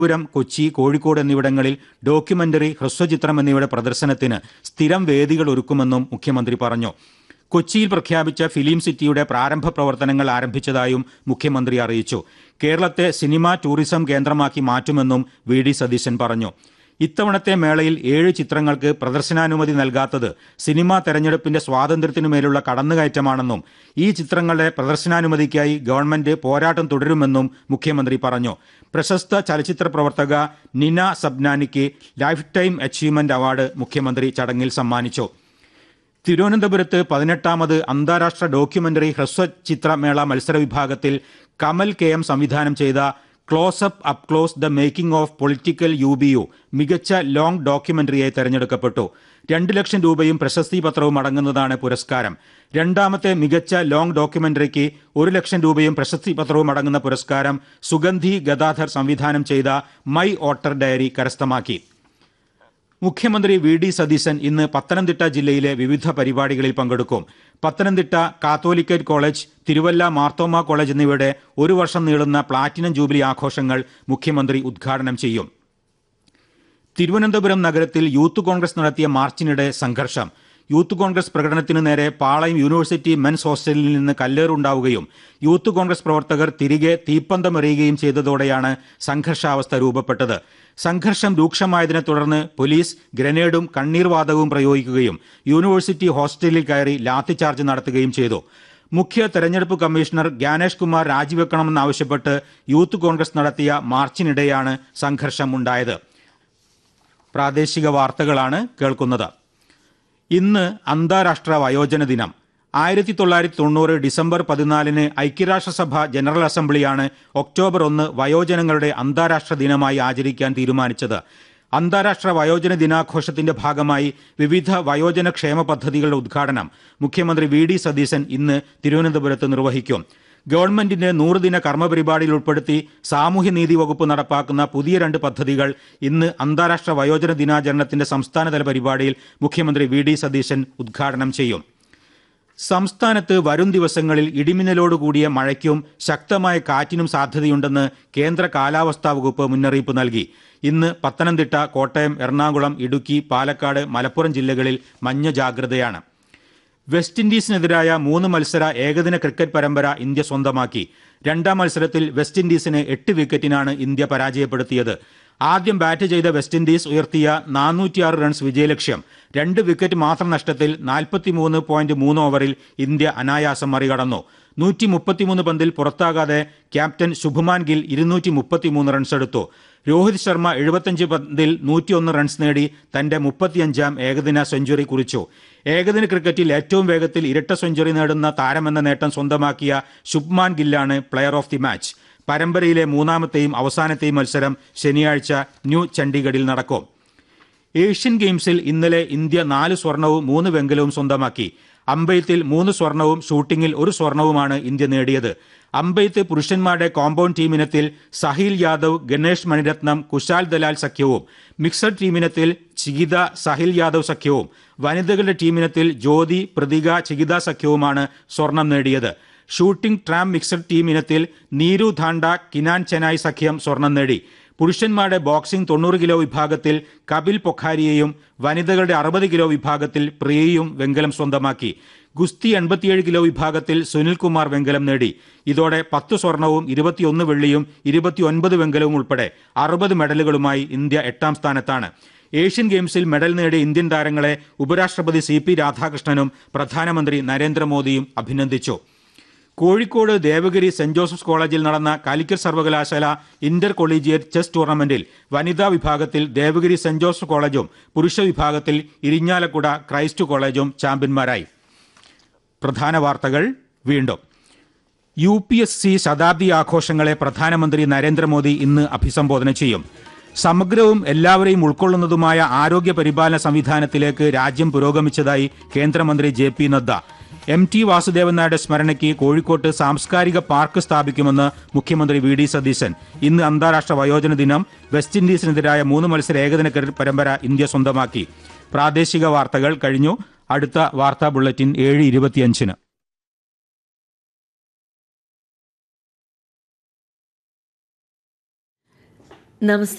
പുരം കൊച്ചി കോഴിക്കോട് എന്നിവിടങ്ങളിൽ ഡോക്യുമെന്ററി ഹ്രസ്വചിത്രം എന്നിവയുടെ പ്രദർശനത്തിന് സ്ഥിരം വേദികൾ ഒരുക്കുമെന്നും മുഖ്യമന്ത്രി പറഞ്ഞു കൊച്ചിയിൽ പ്രഖ്യാപിച്ച ഫിലിം സിറ്റിയുടെ പ്രാരംഭ പ്രവർത്തനങ്ങൾ ആരംഭിച്ചതായും മുഖ്യമന്ത്രി അറിയിച്ചു കേരളത്തെ സിനിമ ടൂറിസം കേന്ദ്രമാക്കി മാറ്റുമെന്നും വി ഡി സതീശൻ പറഞ്ഞു ഇത്തവണത്തെ മേളയിൽ ഏഴ് ചിത്രങ്ങൾക്ക് പ്രദർശനാനുമതി നൽകാത്തത് സിനിമാ തെരഞ്ഞെടുപ്പിന്റെ സ്വാതന്ത്ര്യത്തിനുമേലുള്ള കടന്നുകയറ്റമാണെന്നും ഈ ചിത്രങ്ങളുടെ പ്രദർശനാനുമതിക്കായി ഗവൺമെന്റ് പോരാട്ടം തുടരുമെന്നും മുഖ്യമന്ത്രി പറഞ്ഞു പ്രശസ്ത ചലച്ചിത്ര പ്രവർത്തക നിന സബ്നാനിക്ക് ലൈഫ് ടൈം അച്ചീവ്മെന്റ് അവാർഡ് മുഖ്യമന്ത്രി ചടങ്ങിൽ സമ്മാനിച്ചു തിരുവനന്തപുരത്ത് പതിനെട്ടാമത് അന്താരാഷ്ട്ര ഡോക്യുമെന്ററി ഹ്രസ്വചിത്രമേള മത്സര വിഭാഗത്തിൽ കമൽ കെ എം സംവിധാനം ചെയ്ത close up up close the making of political U B U മികച്ച ലോങ് ഡോക്യുമെന്ററിയായി തെരഞ്ഞെടുക്കപ്പെട്ടു രണ്ട് ലക്ഷം രൂപയും പ്രശസ്തി പത്രവും അടങ്ങുന്നതാണ് പുരസ്കാരം രണ്ടാമത്തെ മികച്ച ലോങ് ഡോക്യുമെന്ററിക്ക് ഒരു ലക്ഷം രൂപയും പ്രശസ്തി പത്രവും അടങ്ങുന്ന പുരസ്കാരം സുഗന്ധി ഗദാധർ സംവിധാനം ചെയ്ത മൈ ഓട്ടർ ഡയറി കരസ്ഥമാക്കി മുഖ്യമന്ത്രി വി ഡി സതീശൻ ഇന്ന് പത്തനംതിട്ട ജില്ലയിലെ വിവിധ പരിപാടികളിൽ പങ്കെടുക്കും Pathanamthitta catholicate college Thiruvalla Marthoma college എന്നിവയുടെ ഒരു വർഷം നീളുന്ന പ്ലാറ്റിനം ജൂബിലി ആഘോഷങ്ങൾ മുഖ്യമന്ത്രി ഉദ്ഘാടനം ചെയ്യും തിരുവനന്തപുരം നഗരത്തിൽ യൂത്ത് കോൺഗ്രസ് നടത്തിയ മാർച്ചിനിടെ സംഘർഷം യൂത്ത് കോൺഗ്രസ് പ്രകടനത്തിനു നേരെ പാളയം യൂണിവേഴ്സിറ്റി മെൻസ് ഹോസ്റ്റലിൽ നിന്ന് കല്ലേറുണ്ടാവുകയും യൂത്ത് കോൺഗ്രസ് പ്രവർത്തകർ തിരികെ തീപ്പന്തമെറിയുകയും ചെയ്തതോടെയാണ് സംഘർഷാവസ്ഥ രൂപപ്പെട്ടത് സംഘർഷം രൂക്ഷമായതിനെ തുടർന്ന് പോലീസ് ഗ്രനേഡും കണ്ണീർവാതകവും പ്രയോഗിക്കുകയും യൂണിവേഴ്സിറ്റി ഹോസ്റ്റലിൽ കയറി ലാത്തിചാർജ് നടത്തുകയും ചെയ്തു മുഖ്യ തെരഞ്ഞെടുപ്പ് കമ്മീഷണർ ജ്ഞാനേഷ് കുമാർ രാജിവെക്കണമെന്നാവശ്യപ്പെട്ട് യൂത്ത് കോൺഗ്രസ് നടത്തിയ മാർച്ചിനിടെയാണ് സംഘർഷം ഉണ്ടായത് പ്രാദേശിക വാർത്തകളാണ് കേൾക്കുന്നത് ഇന്ന് അന്താരാഷ്ട്ര വയോജന ദിനം ആയിരത്തി തൊള്ളായിരത്തി തൊണ്ണൂറ് ഡിസംബർ പതിനാലിന് ഐക്യരാഷ്ട്രസഭ ജനറൽ അസംബ്ലിയാണ് ഒക്ടോബർ ഒന്ന് വയോജനങ്ങളുടെ അന്താരാഷ്ട്ര ദിനമായി ആചരിക്കാൻ തീരുമാനിച്ചത് അന്താരാഷ്ട്ര വയോജന ദിനാഘോഷത്തിന്റെ ഭാഗമായി വിവിധ വയോജന ക്ഷേമ പദ്ധതികളുടെ ഉദ്ഘാടനം മുഖ്യമന്ത്രി വി ഡി സതീശൻ ഇന്ന് തിരുവനന്തപുരത്ത് നിർവഹിക്കും ഗവൺമെന്റിന്റെ നൂറുദിന കർമ്മപരിപാടിയിൽ ഉൾപ്പെടുത്തി സാമൂഹ്യനീതി വകുപ്പ് നടപ്പാക്കുന്ന പുതിയ രണ്ട് പദ്ധതികൾ ഇന്ന് അന്താരാഷ്ട്ര വയോജന ദിനാചരണത്തിന്റെ സംസ്ഥാനതല പരിപാടിയിൽ മുഖ്യമന്ത്രി വി ഡി സതീശൻ ഉദ്ഘാടനം ചെയ്യും സംസ്ഥാനത്ത് വരും ദിവസങ്ങളിൽ ഇടിമിന്നലോടുകൂടിയ മഴയ്ക്കും ശക്തമായ കാറ്റിനും സാധ്യതയുണ്ടെന്ന് കേന്ദ്ര കാലാവസ്ഥാ വകുപ്പ് മുന്നറിയിപ്പ് നൽകി ഇന്ന് പത്തനംതിട്ട കോട്ടയം എറണാകുളം ഇടുക്കി പാലക്കാട് മലപ്പുറം ജില്ലകളിൽ മഞ്ഞ ജാഗ്രതയാണ് വെസ്റ്റ് ഇൻഡീസിനെതിരായ മൂന്ന് മത്സര ഏകദിന ക്രിക്കറ്റ് പരമ്പര ഇന്ത്യ സ്വന്തമാക്കി രണ്ടാം മത്സരത്തിൽ വെസ്റ്റ് ഇൻഡീസിന് എട്ട് വിക്കറ്റിനാണ് ഇന്ത്യ പരാജയപ്പെടുത്തിയത് ആദ്യം ബാറ്റ് ചെയ്ത വെസ്റ്റ് ഇൻഡീസ് ഉയർത്തിയ നാനൂറ്റിയാറ് റൺസ് വിജയലക്ഷ്യം രണ്ട് വിക്കറ്റ് മാത്രം നഷ്ടത്തിൽ നാൽപ്പത്തിമൂന്ന് പോയിന്റ് മൂന്ന് ഓവറിൽ ഇന്ത്യ അനായാസം മറികടന്നു നൂറ്റി മുപ്പത്തിമൂന്ന് പന്തിൽ പുറത്താകാതെ ക്യാപ്റ്റൻ ശുഭ്മാൻ ഗിൽ ഇരുന്നൂറ്റി മുപ്പത്തിമൂന്ന് റൺസ് എടുത്തു രോഹിത് ശർമ്മ എഴുപത്തഞ്ച് പന്തിൽ നൂറ്റിയൊന്ന് റൺസ് നേടി തന്റെ മുപ്പത്തിയഞ്ചാം ഏകദിന സെഞ്ചുറി കുറിച്ചു ഏകദിന ക്രിക്കറ്റിൽ ഏറ്റവും വേഗത്തിൽ ഇരട്ട സെഞ്ചുറി നേടുന്ന താരമെന്ന നേട്ടം സ്വന്തമാക്കിയ ശുഭ്മാൻ ഗില്ലാണ് പ്ലെയർ ഓഫ് ദി മാച്ച് പരമ്പരയിലെ മൂന്നാമത്തെയും അവസാനത്തെയും മത്സരം ശനിയാഴ്ച ന്യൂ ചണ്ഡീഗഡിൽ നടക്കും ഏഷ്യൻ ഗെയിംസിൽ ഇന്നലെ ഇന്ത്യ നാല് സ്വർണവും മൂന്ന് വെങ്കലവും സ്വന്തമാക്കി അമ്പെയ്ത്തിൽ മൂന്ന് സ്വർണവും ഷൂട്ടിംഗിൽ ഒരു സ്വർണവുമാണ് ഇന്ത്യ നേടിയത് അമ്പെയ്ത്ത് പുരുഷന്മാരുടെ കോമ്പൗണ്ട് ടീമിനത്തിൽ സഹിൽ യാദവ് ഗണേഷ് മണിരത്നം കുശാൽ ദലാൽ സഖ്യവും മിക്സഡ് ടീമിനത്തിൽ ചികിത സഹിൽ യാദവ് സഖ്യവും വനിതകളുടെ ടീമിനത്തിൽ ജ്യോതി പ്രതിക ചികിത സഖ്യവുമാണ് സ്വർണം നേടിയത് ഷൂട്ടിംഗ് ട്രാം മിക്സഡ് ടീം ഇനത്തിൽ നീരു ധാണ്ട കിനാൻ ചെനായ് സഖ്യം സ്വർണം നേടി പുരുഷന്മാരുടെ ബോക്സിംഗ് തൊണ്ണൂറ് കിലോ വിഭാഗത്തിൽ കപിൽ പൊഖാരിയെയും വനിതകളുടെ അറുപത് കിലോ വിഭാഗത്തിൽ പ്രിയയും വെങ്കലം സ്വന്തമാക്കി ഗുസ്തി എൺപത്തിയേഴ് കിലോ വിഭാഗത്തിൽ സുനിൽകുമാർ വെങ്കലം നേടി ഇതോടെ പത്ത് സ്വർണവും ഇരുപത്തിയൊന്ന് വെള്ളിയും ഇരുപത്തിയൊൻപത് വെങ്കലവും ഉൾപ്പെടെ അറുപത് മെഡലുകളുമായി ഇന്ത്യ എട്ടാം സ്ഥാനത്താണ് ഏഷ്യൻ ഗെയിംസിൽ മെഡൽ നേടിയ ഇന്ത്യൻ താരങ്ങളെ ഉപരാഷ്ട്രപതി സി പി രാധാകൃഷ്ണനും പ്രധാനമന്ത്രി നരേന്ദ്രമോദിയും അഭിനന്ദിച്ചു കോഴിക്കോട് ദേവഗിരി സെന്റ് ജോസഫ്സ് കോളേജിൽ നടന്ന കാലിക്കറ്റ് സർവകലാശാല ഇന്റർ കൊളീജിയറ്റ് ചെസ് ടൂർണമെന്റിൽ വനിതാ വിഭാഗത്തിൽ ദേവഗിരി സെന്റ് ജോസഫ് കോളേജും പുരുഷ വിഭാഗത്തിൽ ഇരിഞ്ഞാലക്കുട ക്രൈസ്റ്റ് കോളേജും ചാമ്പ്യന്മാരായി പ്രധാന വാർത്തകൾ വീണ്ടും യു പി എസ് സി ശതാബ്ദി ആഘോഷങ്ങളെ പ്രധാനമന്ത്രി നരേന്ദ്രമോദി ഇന്ന് അഭിസംബോധന ചെയ്യും സമഗ്രവും എല്ലാവരെയും ഉൾക്കൊള്ളുന്നതുമായ ആരോഗ്യ പരിപാലന സംവിധാനത്തിലേക്ക് രാജ്യം പുരോഗമിച്ചതായി കേന്ദ്രമന്ത്രി J P Nadda M T Vasudevan നായരുടെ സ്മരണയ്ക്ക് കോഴിക്കോട്ട് സാംസ്കാരിക പാർക്ക് സ്ഥാപിക്കുമെന്ന് മുഖ്യമന്ത്രി വി ഡി സതീശൻ ഇന്ന് അന്താരാഷ്ട്ര വയോജന ദിനം വെസ്റ്റ് ഇൻഡീസിനെതിരായ മൂന്ന് മത്സര ഏകദിന ക്രിക്കറ്റ് പരമ്പര ഇന്ത്യ സ്വന്തമാക്കി പ്രാദേശിക വാർത്തകൾ കഴിഞ്ഞു അടുത്ത വാർത്താ ബുള്ളറ്റിൻ ഏഴ് ഇരുപത്തിയഞ്ചിന് നമസ്തേ